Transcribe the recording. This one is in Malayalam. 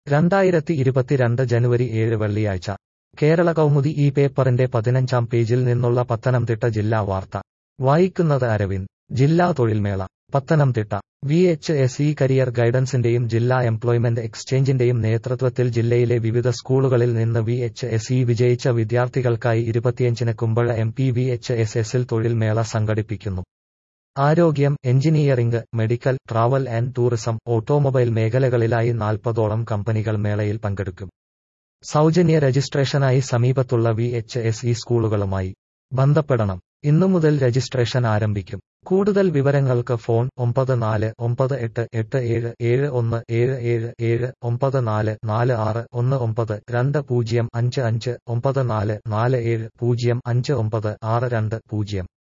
രണ്ടായിരത്തി ഇരുപത്തിരണ്ട് ജനുവരി ഏഴ് വെള്ളിയാഴ്ച കേരള കൗമുദി ഈ പേപ്പറിന്റെ പതിനഞ്ചാം പേജിൽ നിന്നുള്ള പത്തനംതിട്ട ജില്ലാ വാർത്ത വായിക്കുന്നത് അരവിന്ദ് ജില്ലാ തൊഴിൽമേള Pathanamthitta V H S E career ഗൈഡൻസിന്റെയും ജില്ലാ എംപ്ലോയ്മെന്റ് എക്സ്ചേഞ്ചിന്റെയും നേതൃത്വത്തിൽ ജില്ലയിലെ വിവിധ സ്കൂളുകളിൽ നിന്ന് വി എച്ച് എസ് ഇ വിജയിച്ച വിദ്യാർത്ഥികൾക്കായി ഇരുപത്തിയഞ്ചിന് Kumbazha M P V H S എസിൽ തൊഴിൽമേള സംഘടിപ്പിക്കുന്നു ആരോഗ്യം engineering medical travel and tourism automobile മേഖലകളിലായി നാൽപ്പതോളം കമ്പനികൾ മേളയിൽ പങ്കെടുക്കും സൗജന്യ രജിസ്ട്രേഷനായി സമീപത്തുള്ള വി എച്ച് എസ് ഇ സ്കൂളുകളുമായി ബന്ധപ്പെടണം ഇന്നു മുതൽ രജിസ്ട്രേഷൻ ആരംഭിക്കും കൂടുതൽ വിവരങ്ങൾക്ക് ഫോൺ ഒമ്പത് നാല് ഒമ്പത് എട്ട് എട്ട് ഏഴ് ഏഴ് ഒന്ന് ഏഴ് ഏഴ് ഏഴ് ഒമ്പത് നാല് നാല് ആറ് ഒന്ന് ഒമ്പത് രണ്ട് പൂജ്യം അഞ്ച് അഞ്ച് ഒമ്പത് നാല് നാല് ഏഴ് പൂജ്യം അഞ്ച് ഒമ്പത് ആറ് രണ്ട് പൂജ്യം